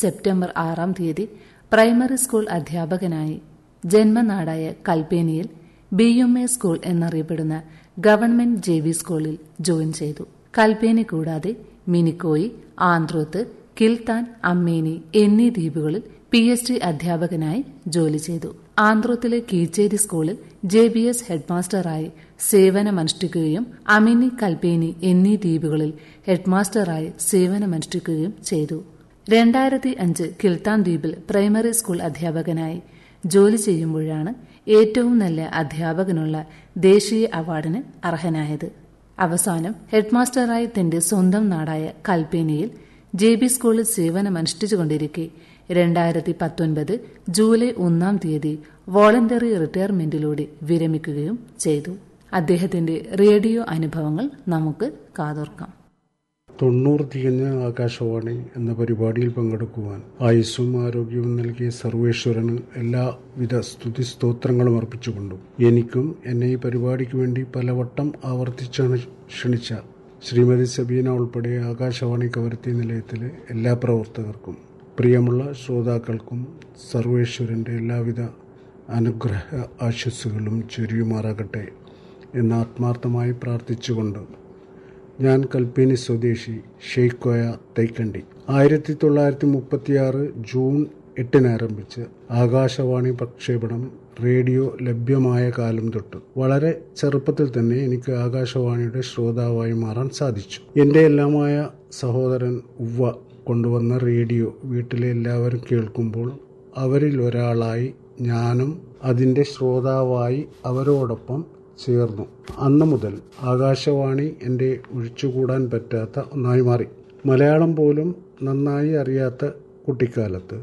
September ആറാം തീയതി primary school അധ്യാപകനായി ജന്മനാടായ കൽപ്പേനിയിൽ ബി എം എ സ്കൂൾ എന്നറിയപ്പെടുന്ന ഗവൺമെന്റ് ജെ വി സ്കൂളിൽ ജോയിൻ ചെയ്തു കൽപ്പേനി കൂടാതെ മിനിക്കോയി ആന്ത്രോത്ത് കിൽത്താൻ അമ്മേനി എന്നീ ദ്വീപുകളിൽ പി എച്ച് ഡി അധ്യാപകനായി ജോലി ചെയ്തു ആന്ത്രോത്തിലെ കീച്ചേരി സ്കൂളിൽ ജെ ബി എസ് ഹെഡ്മാസ്റ്ററായി സേവനമനുഷ്ഠിക്കുകയും അമിനി കൽപ്പേനി എന്നീ ദ്വീപുകളിൽ ഹെഡ്മാസ്റ്ററായി സേവനമനുഷ്ഠിക്കുകയും ചെയ്തു രണ്ടായിരത്തി അഞ്ച് കിൽത്താൻ ദ്വീപിൽ പ്രൈമറി സ്കൂൾ അധ്യാപകനായി ജോലി ചെയ്യുമ്പോഴാണ് ഏറ്റവും നല്ല അധ്യാപകനുള്ള ദേശീയ അവാർഡിന് അർഹനായത് അവസാനം ഹെഡ്മാസ്റ്ററായി തന്റെ സ്വന്തം നാടായ കൽപ്പേനിയിൽ ജെ ബി സ്കൂളിൽ സേവനമനുഷ്ഠിച്ചുകൊണ്ടിരിക്കെ രണ്ടായിരത്തി പത്തൊൻപത് ജൂലൈ ഒന്നാം തീയതി വോളണ്ടറി റിട്ടയർമെന്റിലൂടെ വിരമിക്കുകയും ചെയ്തു അദ്ദേഹത്തിന്റെ റേഡിയോ അനുഭവങ്ങൾ നമുക്ക് കാതോർക്കാം തൊണ്ണൂറ് തികഞ്ഞ ആകാശവാണി എന്ന പരിപാടിയിൽ പങ്കെടുക്കുവാൻ ആയുസ്സും ആരോഗ്യവും നൽകിയ സർവേശ്വരന് എല്ലാവിധ സ്തുതി സ്തോത്രങ്ങളും അർപ്പിച്ചുകൊണ്ടും എനിക്കും എന്നെ ഈ പരിപാടിക്ക് വേണ്ടി പലവട്ടം ആവർത്തിച്ചാണ് ക്ഷണിച്ച ശ്രീമതി സബീന ഉൾപ്പെടെ ആകാശവാണി കവരത്തി നിലയത്തിലെ എല്ലാ പ്രവർത്തകർക്കും പ്രിയമുള്ള ശ്രോതാക്കൾക്കും സർവേശ്വരന്റെ എല്ലാവിധ അനുഗ്രഹ ആശസ്സുകളും ചൊരിയുമാറാകട്ടെ എന്ന് ആത്മാർത്ഥമായി പ്രാർത്ഥിച്ചുകൊണ്ട് ഞാൻ കൽപ്പേനി സ്വദേശി ഷെയ്ക്കോയ തൈക്കണ്ടി ആയിരത്തി തൊള്ളായിരത്തി മുപ്പത്തിയാറ് ജൂൺ എട്ടിന് ആരംഭിച്ച് ആകാശവാണി പ്രക്ഷേപണം റേഡിയോ ലഭ്യമായ കാലം തൊട്ട് വളരെ ചെറുപ്പത്തിൽ തന്നെ എനിക്ക് ആകാശവാണിയുടെ ശ്രോതാവായി മാറാൻ സാധിച്ചു എൻ്റെ എല്ലാമായ സഹോദരൻ ഉവ്വ കൊണ്ടുവന്ന റേഡിയോ വീട്ടിലെ എല്ലാവരും കേൾക്കുമ്പോൾ അവരിൽ ഒരാളായി ഞാനും അതിൻ്റെ ശ്രോതാവായി അവരോടൊപ്പം ചേർന്നു അന്ന് മുതൽ ആകാശവാണി എൻ്റെ ഒഴിച്ചുകൂടാൻ പറ്റാത്ത ഒന്നായി മാറി മലയാളം പോലും നന്നായി അറിയാത്ത കുട്ടിക്കാലത്ത്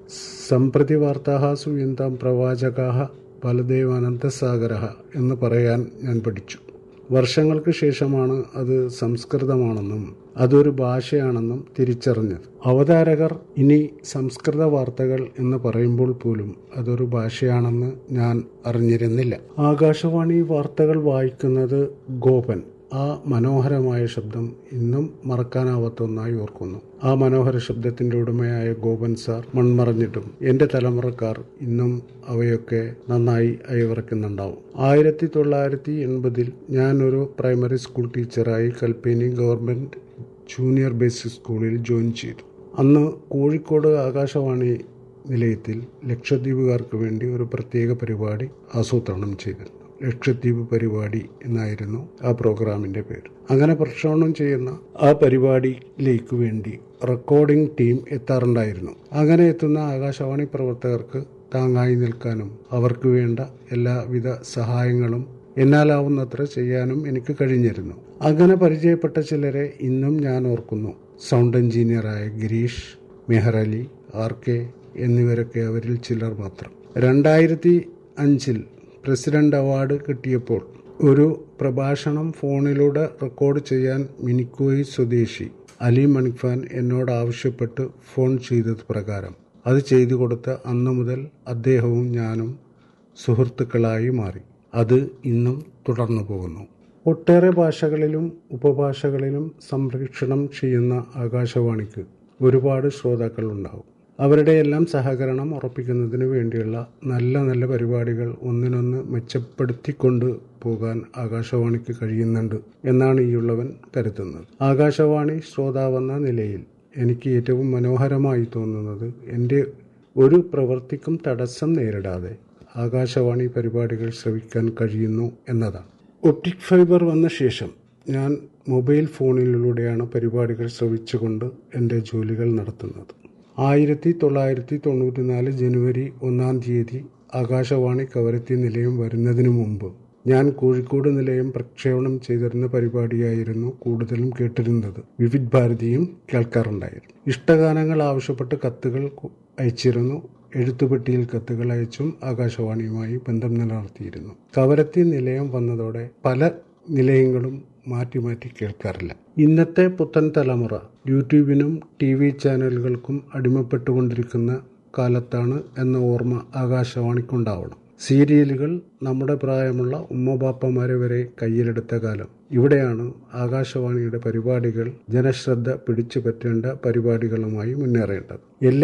സംപ്രതി വാർത്താഹ സുയന്താം പ്രവാചകാഹ ബലദേവാനന്ദസാഗര എന്ന് പറയാൻ ഞാൻ പഠിച്ചു വർഷങ്ങൾക്ക് ശേഷമാണ് അത് സംസ്കൃതമാണെന്നും അതൊരു ഭാഷയാണെന്നും തിരിച്ചറിഞ്ഞത് അവതാരകർ ഇനി സംസ്കൃത വാർത്തകൾ എന്ന് പറയുമ്പോൾ പോലും അതൊരു ഭാഷയാണെന്ന് ഞാൻ അറിഞ്ഞിരുന്നില്ല ആകാശവാണി വാർത്തകൾ വായിക്കുന്നത് ഗോപൻ ആ മനോഹരമായ ശബ്ദം ഇന്നും മറക്കാനാവാത്ത ഒന്നായി ഓർക്കുന്നു ആ മനോഹര ശബ്ദത്തിന്റെ ഉടമയായ ഗോപൻ സാർ മൺമറഞ്ഞിട്ടും എന്റെ തലമുറക്കാർ ഇന്നും അവയൊക്കെ നന്നായി അയവിറക്കുന്നുണ്ടാവും ആയിരത്തി തൊള്ളായിരത്തി എൺപതിൽ ഞാനൊരു പ്രൈമറി സ്കൂൾ ടീച്ചറായി കൽപ്പേനി ഗവൺമെന്റ് ജൂനിയർ ബേസിക് സ്കൂളിൽ ജോയിൻ ചെയ്തു അന്ന് കോഴിക്കോട് ആകാശവാണി നിലയത്തിൽ ലക്ഷദ്വീപുകാർക്ക് വേണ്ടി ഒരു പ്രത്യേക പരിപാടി ആസൂത്രണം ചെയ്തിരുന്നു ലക്ഷദ്വീപ് പരിപാടി എന്നായിരുന്നു ആ പ്രോഗ്രാമിന്റെ പേര് അങ്ങനെ പ്രക്ഷേപണം ചെയ്യുന്ന ആ പരിപാടിയിലേക്ക് വേണ്ടി റെക്കോർഡിംഗ് ടീം എത്താറുണ്ടായിരുന്നു അങ്ങനെ എത്തുന്ന ആകാശവാണി പ്രവർത്തകർക്ക് താങ്ങായി നിൽക്കാനും അവർക്ക് വേണ്ട എല്ലാവിധ സഹായങ്ങളും എന്നാലാവുന്നത്ര ചെയ്യാനും എനിക്ക് കഴിഞ്ഞിരുന്നു അങ്ങനെ പരിചയപ്പെട്ട ചിലരെ ഇന്നും ഞാൻ ഓർക്കുന്നു സൗണ്ട് എഞ്ചിനീയറായ ഗിരീഷ് മെഹർ അലി ആർ കെ എന്നിവരൊക്കെ അവരിൽ ചിലർ മാത്രം രണ്ടായിരത്തി അഞ്ചിൽ പ്രസിഡന്റ് അവാർഡ് കിട്ടിയപ്പോൾ ഒരു പ്രഭാഷണം ഫോണിലൂടെ റെക്കോർഡ് ചെയ്യാൻ മിനിക്കോയി സ്വദേശി അലി മണിഫാൻ എന്നോട് ആവശ്യപ്പെട്ട് ഫോൺ ചെയ്തത് പ്രകാരം അത് ചെയ്തു കൊടുത്ത അന്നു മുതൽ അദ്ദേഹവും ഞാനും സുഹൃത്തുക്കളായി മാറി അത് ഇന്നും തുടർന്നു പോകുന്നു ഒട്ടേറെ ഭാഷകളിലും ഉപഭാഷകളിലും സംരക്ഷണം ചെയ്യുന്ന ആകാശവാണിക്ക് ഒരുപാട് ശ്രോതാക്കൾ ഉണ്ടാവും അവരുടെ എല്ലാം സഹകരണം ഉറപ്പിക്കുന്നതിന് വേണ്ടിയുള്ള നല്ല നല്ല പരിപാടികൾ ഒന്നിനൊന്ന് മെച്ചപ്പെടുത്തിക്കൊണ്ട് പോകാൻ ആകാശവാണിക്ക് കഴിയുന്നുണ്ട് എന്നാണ് ഈയുള്ളവൻ കരുതുന്നത് ആകാശവാണി ശ്രോതാവെന്ന നിലയിൽ എനിക്ക് ഏറ്റവും മനോഹരമായി തോന്നുന്നത് എൻ്റെ ഒരു പ്രവൃത്തിക്കും തടസ്സം നേരിടാതെ ആകാശവാണി പരിപാടികൾ ശ്രവിക്കാൻ കഴിയുന്നു എന്നതാണ് ഒപ്റ്റിക് ഫൈബർ വന്ന ശേഷം ഞാൻ മൊബൈൽ ഫോണിലൂടെയാണ് പരിപാടികൾ ശ്രവിച്ചുകൊണ്ട് എൻ്റെ ജോലികൾ നടത്തുന്നത് ആയിരത്തി തൊള്ളായിരത്തി തൊണ്ണൂറ്റിനാല് ജനുവരി ഒന്നാം തീയതി ആകാശവാണി കവരത്തി നിലയം വരുന്നതിനു മുമ്പ് ഞാൻ കോഴിക്കോട് നിലയം പ്രക്ഷേപണം ചെയ്തിരുന്ന പരിപാടിയായിരുന്നു കൂടുതലും കേട്ടിരുന്നത് വിവിധ് ഭാരതിയും കേൾക്കാറുണ്ടായിരുന്നു ഇഷ്ടഗാനങ്ങൾ ആവശ്യപ്പെട്ട് കത്തുകൾ അയച്ചിരുന്നു എഴുത്തുപെട്ടിയിൽ കത്തുകൾ അയച്ചും ആകാശവാണിയുമായി ബന്ധം നിലനിർത്തിയിരുന്നു കവരത്തി നിലയം വന്നതോടെ പല നിലയങ്ങളും മാറ്റി മാറ്റി കേൾക്കാറില്ല ഇന്നത്തെ പുത്തൻ തലമുറ യൂട്യൂബിനും ടി വി ചാനലുകൾക്കും അടിമപ്പെട്ടുകൊണ്ടിരിക്കുന്ന കാലത്താണ് എന്ന ഓർമ്മ ആകാശവാണിക്കുണ്ടാവണം സീരിയലുകൾ നമ്മുടെ പ്രായമുള്ള ഉമ്മബാപ്പമാരെ വരെ കയ്യിലെടുത്ത കാലം ഇവിടെയാണ് ആകാശവാണിയുടെ പരിപാടികൾ ജനശ്രദ്ധ പിടിച്ചു പറ്റേണ്ട പരിപാടികളുമായി മുന്നേറേണ്ടത് എല്ലാ